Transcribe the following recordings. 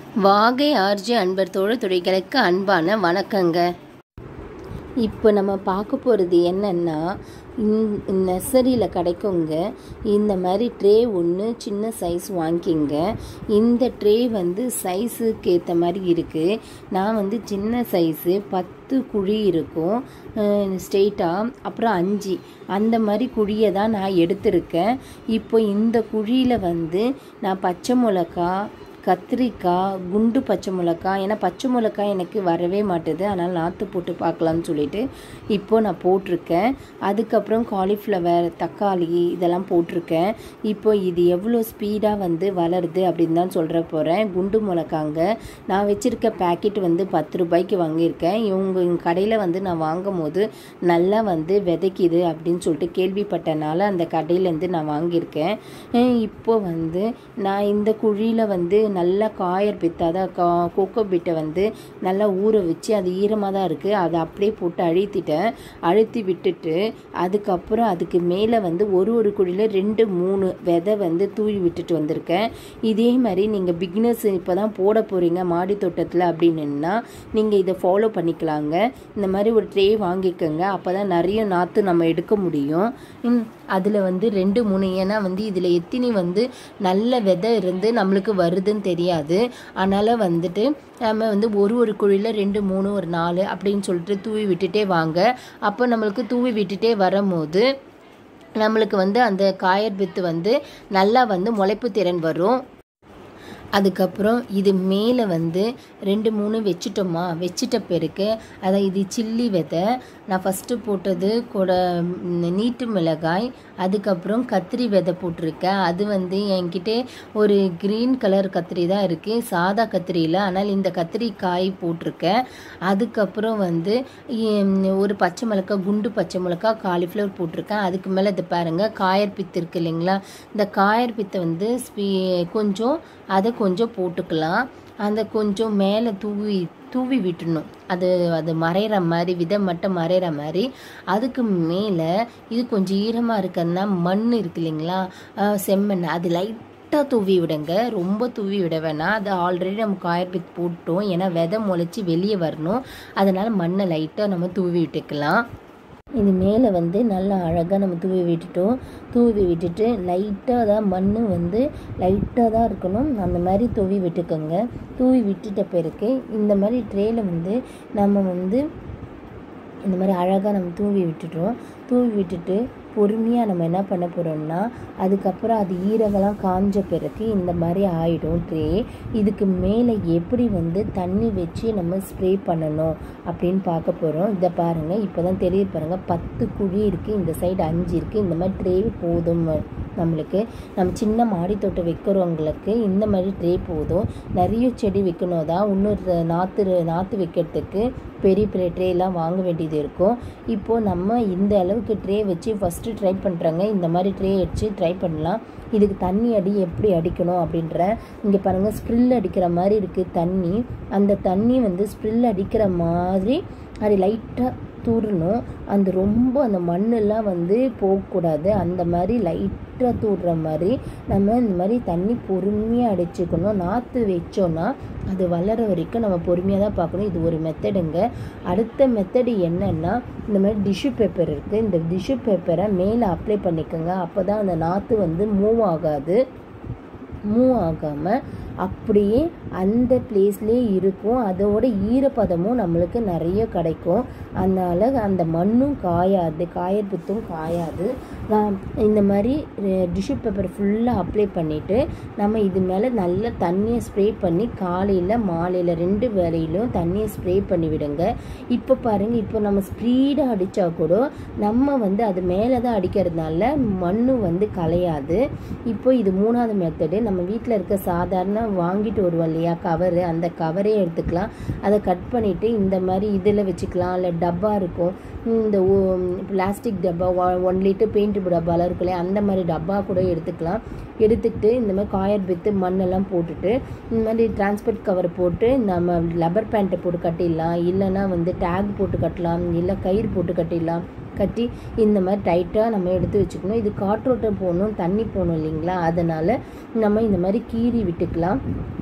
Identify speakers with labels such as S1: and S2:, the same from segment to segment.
S1: வாகை ஆர்ஜி அன்பர் தோழர் துறைகளுக்கு அன்பான வணக்கங்க இப்போ நம்ம பார்க்க போகிறது என்னென்னா நர்சரியில் கிடைக்குங்க இந்த மாதிரி ட்ரே ஒன்று சின்ன சைஸ் வாங்கிங்க இந்த ட்ரே வந்து சைஸுக்கு ஏற்ற மாதிரி இருக்குது நான் வந்து சின்ன சைஸு பத்து குழி இருக்கும் ஸ்ட்ரெயிட்டாக அப்புறம் அஞ்சு அந்த மாதிரி குழியை தான் நான் எடுத்திருக்கேன் இப்போ இந்த குழியில் வந்து நான் பச்சை மிளகா கத்திரிக்காய் குண்டு பச்சை மிளகாய் ஏன்னா பச்சை மிளகாய் எனக்கு வரவே மாட்டுது அதனால் நாற்று போட்டு பார்க்கலான்னு சொல்லிட்டு இப்போது நான் போட்டிருக்கேன் அதுக்கப்புறம் காலிஃப்ளவர் தக்காளி இதெல்லாம் போட்டிருக்கேன் இப்போ இது எவ்வளோ ஸ்பீடாக வந்து வளருது அப்படின்னு தான் சொல்கிற போகிறேன் குண்டு மிளகாங்க நான் வச்சுருக்க பேக்கெட் வந்து பத்து ரூபாய்க்கு வாங்கியிருக்கேன் இவங்க கடையில் வந்து நான் வாங்கும் போது நல்லா வந்து விதைக்குது அப்படின்னு சொல்லிட்டு கேள்விப்பட்டனால அந்த கடையிலேருந்து நான் வாங்கியிருக்கேன் இப்போ வந்து நான் இந்த குழியில் வந்து நல்லா காயர் பித்து அதான் கா கொக்கோ பிட்டை வந்து நல்லா ஊற வச்சு அது ஈரமாக தான் இருக்குது அதை அப்படியே போட்டு அழுத்திட்டேன் அழுத்தி விட்டுட்டு அதுக்கப்புறம் அதுக்கு மேலே வந்து ஒரு ஒரு குழியில் ரெண்டு மூணு விதை வந்து தூவி விட்டுட்டு வந்திருக்கேன் இதே மாதிரி நீங்கள் பிக்னஸ் இப்போ தான் போட போகிறீங்க மாடி தோட்டத்தில் அப்படின்னா நீங்கள் இதை ஃபாலோ பண்ணிக்கலாங்க இந்த மாதிரி ஒரு ட்ரே வாங்கிக்கோங்க அப்போ தான் நிறைய நாற்று நம்ம எடுக்க முடியும் அதில் வந்து ரெண்டு மூணு ஏன்னா வந்து இதில் எத்தினி வந்து நல்ல விதை இருந்து நம்மளுக்கு வருதுன்னு தெரியாது அதனால் வந்துட்டு நம்ம வந்து ஒரு ஒரு குழியில் ரெண்டு மூணு ஒரு நாலு அப்படின்னு சொல்லிட்டு தூவி விட்டுட்டே வாங்க அப்போ நம்மளுக்கு தூவி விட்டுட்டே வரும்போது நம்மளுக்கு வந்து அந்த காயர் வித்து வந்து நல்லா வந்து முளைப்பு திறன் வரும் அதுக்கப்புறம் இது மேலே வந்து ரெண்டு மூணு வச்சுட்டோமா வச்சிட்ட பிறகு அதை இது சில்லி விதை நான் ஃபஸ்ட்டு போட்டது கூட நீட்டு மிளகாய் அதுக்கப்புறம் கத்திரி விதை போட்டிருக்கேன் அது வந்து என்கிட்ட ஒரு க்ரீன் கலர் கத்திரி தான் இருக்குது சாதா கத்திரியில் ஆனால் இந்த கத்திரி காய் போட்டிருக்கேன் அதுக்கப்புறம் வந்து ஒரு பச்சை மிளகாய் குண்டு பச்சை மிளகாய் காலிஃப்ளவர் போட்டிருக்கேன் அதுக்கு மேலே இதை பாருங்கள் காயர் பித்து இருக்குது இல்லைங்களா இந்த காயர் பித்தை வந்து ஸ்பீ கொஞ்சம் அதை கொஞ்சம் போட்டுக்கலாம் அந்த கொஞ்சம் மேலே தூவி தூவி விட்டுணும் அது அது மறையிற மாதிரி விதை மட்டும் மறையிற மாதிரி அதுக்கு மேலே இது கொஞ்சம் ஈரமாக இருக்கிறதுனா மண் இருக்கு இல்லைங்களா செம்மண் அது லைட்டாக தூவி விடுங்க ரொம்ப தூவி விட வேணாம் அது ஆல்ரெடி நம்ம காயர்பித் போட்டோம் ஏன்னா விதை முளைச்சி வெளியே வரணும் அதனால் மண்ணை லைட்டாக நம்ம தூவி விட்டுக்கலாம் இது மேலே வந்து நல்லா அழகாக நம்ம தூவி விட்டுட்டோம் தூவி விட்டுட்டு லைட்டாக தான் மண் வந்து லைட்டாக தான் இருக்கணும் அந்த மாதிரி தூவி விட்டுக்கோங்க தூவி விட்டுட்ட பிறகு இந்த மாதிரி ட்ரேயில் வந்து நம்ம வந்து இந்த மாதிரி அழகாக நம்ம தூவி விட்டுட்டோம் தூவி விட்டுட்டு பொறுமையாக நம்ம என்ன பண்ண போகிறோம்னா அதுக்கப்புறம் அது ஈரகெல்லாம் காஞ்ச பிறகு இந்த மாதிரி ஆகிடும் ட்ரே இதுக்கு மேலே எப்படி வந்து தண்ணி வச்சு நம்ம ஸ்ப்ரே பண்ணணும் அப்படின்னு பார்க்க போகிறோம் இதை பாருங்கள் இப்போ தான் தெரியுது பாருங்கள் பத்து குழி இருக்குது இந்த சைடு அஞ்சு இருக்குது இந்த மாதிரி ட்ரே போதும் நம்மளுக்கு நம்ம சின்ன மாடி தோட்டம் வைக்கிறவங்களுக்கு இந்த மாதிரி ட்ரே போதும் நிறைய செடி வைக்கணும் தான் இன்னொரு நாற்று நாற்று வைக்கிறதுக்கு பெரிய பெரிய ட்ரேலாம் வாங்க வேண்டியது இருக்கும் இப்போது நம்ம இந்த அளவுக்கு ட்ரே வச்சு ஃபஸ்ட்டு ட்ரை பண்ணுறாங்க இந்த மாதிரி ட்ரே வச்சு ட்ரை பண்ணலாம் இதுக்கு தண்ணி அடி எப்படி அடிக்கணும் அப்படின்ற இங்கே பாருங்கள் ஸ்ப்ரில் அடிக்கிற மாதிரி இருக்குது தண்ணி அந்த தண்ணி வந்து ஸ்ப்ரில் அடிக்கிற மாதிரி அது லைட்டாக தூரணும் அந்த ரொம்ப அந்த மண்ணெல்லாம் வந்து போகக்கூடாது அந்த மாதிரி லைட்டாக தூடுற மாதிரி நம்ம இந்த மாதிரி தண்ணி பொறுமையாக அடிச்சுக்கணும் நாற்று வச்சோன்னா அது வளர வரைக்கும் நம்ம பொறுமையாக தான் பார்க்கணும் இது ஒரு மெத்தடுங்க அடுத்த மெத்தடு என்னென்னா இந்த மாதிரி டிஷ்யூ பேப்பர் இருக்குது இந்த டிஷ்யூ பேப்பரை மேலே அப்ளை பண்ணிக்கோங்க அப்போ தான் அந்த நாற்று வந்து மூவ் ஆகாது மூவ் ஆகாமல் அப்படியே அந்த பிளேஸ்லேயே இருக்கும் அதோட ஈரப்பதமும் நம்மளுக்கு நிறைய கிடைக்கும் அதனால் அந்த மண்ணும் காயாது காயற்புத்தும் காயாது நான் இந்த மாதிரி டிஷ்யூ பேப்பர் ஃபுல்லாக அப்ளை பண்ணிவிட்டு நம்ம இது மேலே நல்ல தண்ணியை ஸ்ப்ரே பண்ணி காலையில் மாலையில் ரெண்டு வேலையிலும் தண்ணியை ஸ்ப்ரே பண்ணி விடுங்க இப்போ பாருங்கள் இப்போ நம்ம ஸ்பீடாக அடித்தா கூட நம்ம வந்து அது மேலே தான் அடிக்கிறதுனால மண் வந்து கலையாது இப்போ இது மூணாவது மெத்தடு நம்ம வீட்டில் இருக்க சாதாரண வாங்கிட்டு வருவோம் இல்லையா கவரு அந்த கவரே எடுத்துக்கலாம் அதை கட் பண்ணிவிட்டு இந்த மாதிரி இதில் வச்சுக்கலாம் இல்லை டப்பா இருக்கும் இந்த பிளாஸ்டிக் டப்பா ஒன் லிட்டர் பெயிண்ட் டப்பாலாம் இருக்கும் இல்லையா அந்த மாதிரி டப்பா கூட எடுத்துக்கலாம் எடுத்துக்கிட்டு இந்த மாதிரி காயர் வித்து மண்ணெல்லாம் போட்டுட்டு இந்த மாதிரி டிரான்ஸ்போர்ட் கவர் போட்டு நம்ம லப்பர் பேண்ட்டை போட்டு கட்டிடலாம் இல்லைன்னா வந்து டேக் போட்டு கட்டலாம் இல்லை கயிறு போட்டு கட்டிடலாம் கட்டி இந்த மாதிரி டைட்டாக நம்ம எடுத்து வச்சுக்கணும் இது காற்றோட்டம் போகணும் தண்ணி போகணும் இல்லைங்களா அதனால் நம்ம இந்த மாதிரி கீறி விட்டுக்கலாம்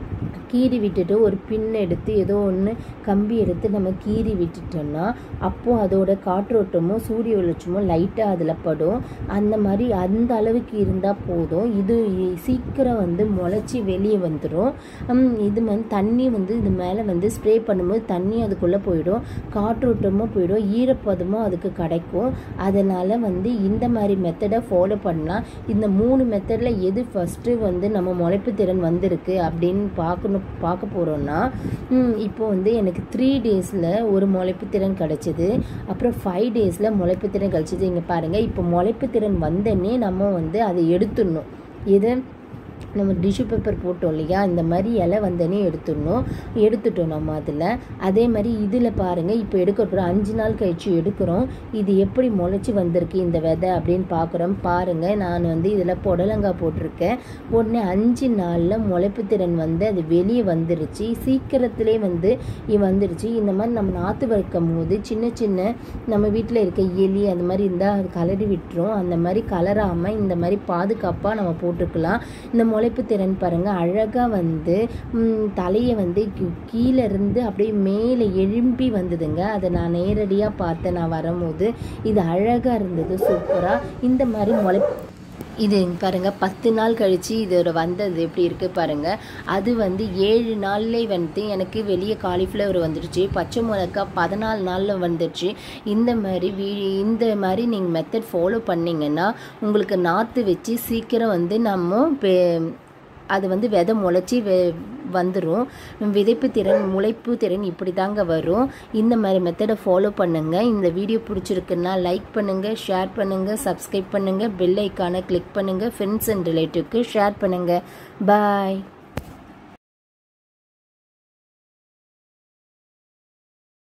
S1: கீறி விட்டுட்டு ஒரு பின் எடுத்து ஏதோ ஒன்று கம்பி எடுத்து நம்ம கீறி விட்டுட்டோம்னா அப்போது அதோட காற்றோட்டமும் சூரிய வெளிச்சமும் லைட்டாக அதில் படும் அந்த மாதிரி அந்த அளவுக்கு இருந்தால் போதும் இது சீக்கிரம் வந்து முளைச்சி வெளியே வந்துடும் இது வந்து தண்ணி வந்து இது மேலே வந்து ஸ்ப்ரே பண்ணும்போது தண்ணி அதுக்குள்ளே போயிடும் காற்றோட்டமும் போயிடும் ஈரப்பதமும் அதுக்கு கிடைக்கும் அதனால் வந்து இந்த மாதிரி மெத்தடை ஃபாலோ பண்ணால் இந்த மூணு மெத்தடில் எது ஃபஸ்ட்டு வந்து நம்ம முளைப்பு திறன் வந்திருக்கு அப்படின்னு பார்க்கணும் பார்க்க போகிறோன்னா இப்போ வந்து எனக்கு த்ரீ டேஸில் ஒரு முளைப்பு திறன் கிடச்சிது அப்புறம் ஃபைவ் டேஸில் முளைப்பு திறன் கிடச்சிது இங்கே பாருங்கள் இப்போ முளைப்பு திறன் வந்தோடனே நம்ம வந்து அதை எடுத்துடணும் எது நம்ம டிஷ்யூ பேப்பர் போட்டோம் இல்லையா இந்த மாதிரி இலை வந்தனே எடுத்துடணும் எடுத்துட்டோம் நம்ம அதில் அதே மாதிரி இதில் பாருங்கள் இப்போ எடுக்க போகிறோம் அஞ்சு நாள் கழிச்சு எடுக்கிறோம் இது எப்படி முளைச்சி வந்திருக்கு இந்த விதை அப்படின்னு பார்க்குறோம் பாருங்கள் நான் வந்து இதில் புடலங்காய் போட்டிருக்கேன் உடனே அஞ்சு நாளில் முளைப்பு திறன் வந்து அது வெளியே வந்துருச்சு சீக்கிரத்திலே வந்து இது வந்துருச்சு இந்த மாதிரி நம்ம நாற்று வைக்கும் போது சின்ன சின்ன நம்ம வீட்டில் இருக்க எலி அந்த மாதிரி இருந்தால் அது கலரி விட்டுரும் அந்த மாதிரி கலராமல் இந்த மாதிரி பாதுகாப்பாக நம்ம போட்டுக்கலாம் இந்த முளைப்பு திறன் பாருங்கள் அழகாக வந்து தலையை வந்து கீழே இருந்து அப்படியே மேலே எழும்பி வந்ததுங்க அதை நான் நேரடியாக பார்த்தேன் நான் வரும்போது இது அழகாக இருந்தது சூப்பராக இந்த மாதிரி முளை இது பாருங்க பத்து நாள் கழித்து இதோட வந்தது எப்படி இருக்குது பாருங்கள் அது வந்து ஏழு நாள்லேயே வந்து எனக்கு வெளியே காலிஃப்ளவர் வந்துடுச்சு பச்சை மிளகா பதினாலு நாளில் வந்துடுச்சு இந்த மாதிரி வீ இந்த மாதிரி நீங்கள் மெத்தட் ஃபாலோ பண்ணிங்கன்னா உங்களுக்கு நாற்று வச்சு சீக்கிரம் வந்து நம்ம அது வந்து விதை முளைச்சி வெ வந்துடும் விதைப்பு திறன் முளைப்பு திறன் இப்படி தாங்க வரும் இந்த மாதிரி மெத்தடை ஃபாலோ பண்ணுங்கள் இந்த வீடியோ பிடிச்சிருக்குன்னா லைக் பண்ணுங்கள் ஷேர் பண்ணுங்கள் சப்ஸ்கிரைப் பண்ணுங்கள் பெல் ஐக்கானை கிளிக் பண்ணுங்கள் ஃப்ரெண்ட்ஸ் அண்ட் ரிலேட்டிவ்க்கு ஷேர் பண்ணுங்கள் பாய்